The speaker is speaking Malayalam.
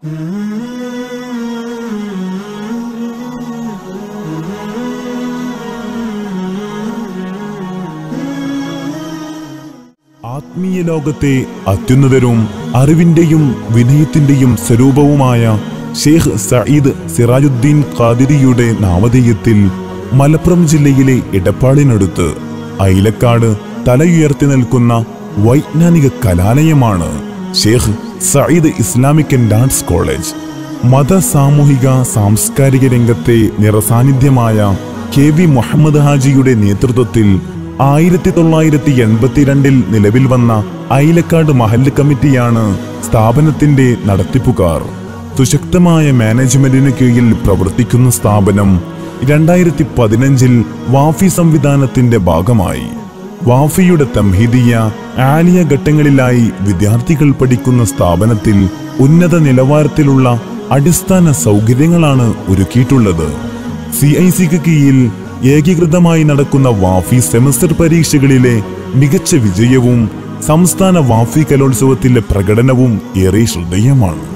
ആത്മീയ ലോകത്തെ അത്യുന്നതരും അറിവിന്റെയും വിനയത്തിന്റെയും സ്വരൂപവുമായ ഷേഖ് സയ്യിദ് സിറാജുദ്ദീൻ ഖാദിരിയുടെ നാമധേയത്തിൽ മലപ്പുറം ജില്ലയിലെ ഇടപ്പാളിനടുത്ത് അയിലക്കാട് തലയുയർത്തി നിൽക്കുന്ന വൈജ്ഞാനിക കലാലയമാണ് Sheikh Sayyid Islamic and dance college മത സാമൂഹിക സാംസ്കാരിക രംഗത്തെ നിറസാന്നിധ്യമായ കെ വി മുഹമ്മദ് ഹാജിയുടെ നേതൃത്വത്തിൽ ആയിരത്തി തൊള്ളായിരത്തി എൺപത്തിരണ്ടിൽ നിലവിൽ വന്ന ഐലക്കാട് മഹല്ല് കമ്മിറ്റിയാണ് സ്ഥാപനത്തിന്റെ നടത്തിപ്പുകാർ സുശക്തമായ മാനേജ്മെന്റിന് കീഴിൽ പ്രവർത്തിക്കുന്ന സ്ഥാപനം രണ്ടായിരത്തി പതിനഞ്ചിൽ വാഫി സംവിധാനത്തിന്റെ ഭാഗമായി വാഫിയുടെ തംഹീദിയ ആലിയ ഘട്ടങ്ങളിലായി വിദ്യാർത്ഥികൾ പഠിക്കുന്ന സ്ഥാപനത്തിൽ ഉന്നത നിലവാരത്തിലുള്ള അടിസ്ഥാന സൗകര്യങ്ങളാണ് ഒരുക്കിയിട്ടുള്ളത് സി ഐ സിക്ക് കീഴിൽ ഏകീകൃതമായി നടക്കുന്ന വാഫി സെമസ്റ്റർ പരീക്ഷകളിലെ മികച്ച വിജയവും സംസ്ഥാന വാഫി കലോത്സവത്തിലെ പ്രകടനവും ഏറെ ശ്രദ്ധേയമാണ്